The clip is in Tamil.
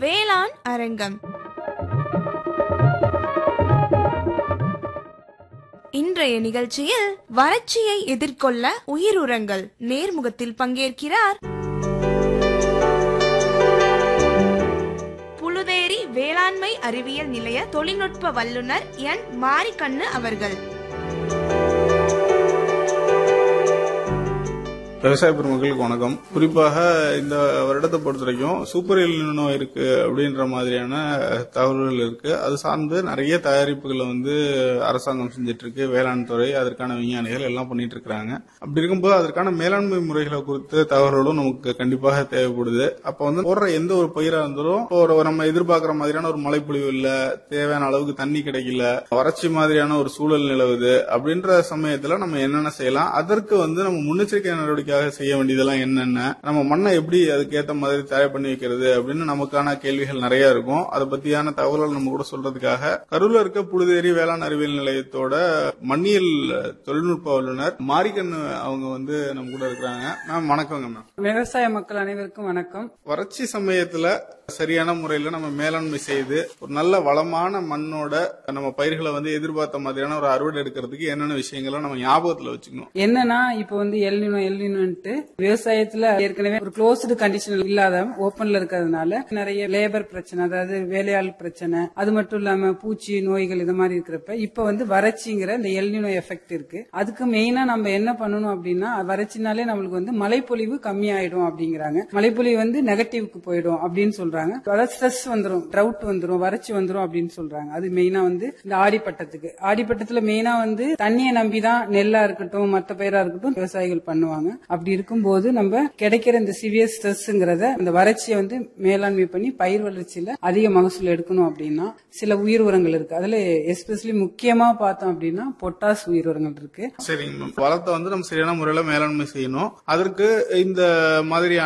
வேளாண் அரங்கம் இன்றைய நிகழ்ச்சியில் வறட்சியை எதிர்கொள்ள உயிருரங்கள் நேர்முகத்தில் பங்கேற்கிறார் புலுதேரி வேளாண்மை அறிவியல் நிலைய தொழில்நுட்ப வல்லுநர் என் மாரிக்கண்ணு அவர்கள் விவசாய பெருமக்களுக்கு வணக்கம் குறிப்பாக இந்த வருடத்தை பொறுத்த வரைக்கும் சூப்பர் எல்னினோ இருக்கு அப்படின்ற மாதிரியான தகவல்கள் இருக்கு அது சார்ந்து நிறைய தயாரிப்புகளை வந்து அரசாங்கம் செஞ்சுட்டு இருக்கு வேளாண் துறை அதற்கான விஞ்ஞானிகள் எல்லாம் பண்ணிட்டு இருக்காங்க அப்படி இருக்கும்போது அதற்கான மேலாண்மை முறைகளை குறித்த தகவல்களும் நமக்கு கண்டிப்பாக தேவைப்படுது அப்ப வந்து போடுற எந்த ஒரு பயிரா இருந்தாலும் இப்போ ஒரு நம்ம எதிர்பார்க்கிற மாதிரியான ஒரு மழைப்பொழிவு இல்ல தேவையான அளவுக்கு தண்ணி கிடைக்கல வறட்சி மாதிரியான ஒரு சூழல் நிலவுது அப்படின்ற சமயத்துல நம்ம என்னென்ன செய்யலாம் அதற்கு வந்து நம்ம முன்னெச்சரிக்கை நடவடிக்கையாக செய்ய வேண்டியதெல்லாம் என்னென்ன நம்ம மண்ணை எப்படி அதுக்கு ஏத்த மாதிரி தயார் பண்ணி வைக்கிறது அப்படின்னு நமக்கான கேள்விகள் நிறைய இருக்கும் அதை பத்தியான தகவல்கள் நம்ம கூட சொல்றதுக்காக கரூர்ல இருக்க புழுதேரி வேளாண் அறிவியல் நிலையத்தோட மண்ணியல் தொழில்நுட்ப வல்லுநர் மாரிக்கண்ணு அவங்க வந்து நம்ம கூட இருக்கிறாங்க மேம் வணக்கங்க மேம் விவசாய மக்கள் அனைவருக்கும் வணக்கம் வறட்சி சமயத்துல சரியான முறையில நம்ம மேலாண்மை செய்து ஒரு நல்ல வளமான மண்ணோட நம்ம பயிர்களை வந்து எதிர்பார்த்த மாதிரியான ஒரு அறுவடை எடுக்கிறதுக்கு என்னென்ன விஷயங்களை நம்ம ஞாபகத்துல வச்சுக்கணும் என்னன்னா இப்ப வந்து எல்னினோ எல்னினோன்ட்டு விவசாயத்துல ஏற்கனவே ஒரு க்ளோஸ்டு கண்டிஷன் இல்லாத ஓபன்ல இருக்கிறதுனால நிறைய லேபர் பிரச்சனை அதாவது வேலையாள் பிரச்சனை அது மட்டும் இல்லாம பூச்சி நோய்கள் இது மாதிரி இருக்கிறப்ப இப்ப வந்து வறட்சிங்கிற இந்த எல்னினோ எஃபெக்ட் இருக்கு அதுக்கு மெயினா நம்ம என்ன பண்ணணும் அப்படின்னா வறட்சினாலே நம்மளுக்கு வந்து மழைப்பொழிவு கம்மியாயிடும் அப்படிங்கிறாங்க மழைப்பொழிவு வந்து நெகட்டிவ்க்கு போயிடும் அப்படின்னு சொல்றாங்க அதாவது ஸ்ட்ரெஸ் வந்துரும் ட்ரவுட் வந்துரும் வறட்சி வந்துரும் அப்படின்னு சொல்றாங்க அது மெயினா வந்து இந்த ஆடிப்பட்டத்துக்கு ஆடிப்பட்டத்துல மெயினா வந்து தண்ணியை நம்பிதான் நெல்லா இருக்கட்டும் மத்த பயிரா இருக்கட்டும் விவசாயிகள் பண்ணுவாங்க அப்படி இருக்கும்போது நம்ம கிடைக்கிற இந்த சிவியர் ஸ்ட்ரெஸ்ங்கிறத இந்த வறட்சியை வந்து மேலாண்மை பண்ணி பயிர் வளர்ச்சியில அதிக மகசூல் எடுக்கணும் அப்படின்னா சில உயிர் உரங்கள் இருக்கு அதுல எஸ்பெஷலி முக்கியமா பார்த்தோம் அப்படின்னா பொட்டாஸ் உயிர் உரங்கள் இருக்கு சரிங்க மேம் வளத்தை வந்து நம்ம சரியான முறையில மேலாண்மை செய்யணும் அதற்கு இந்த மாதிரியான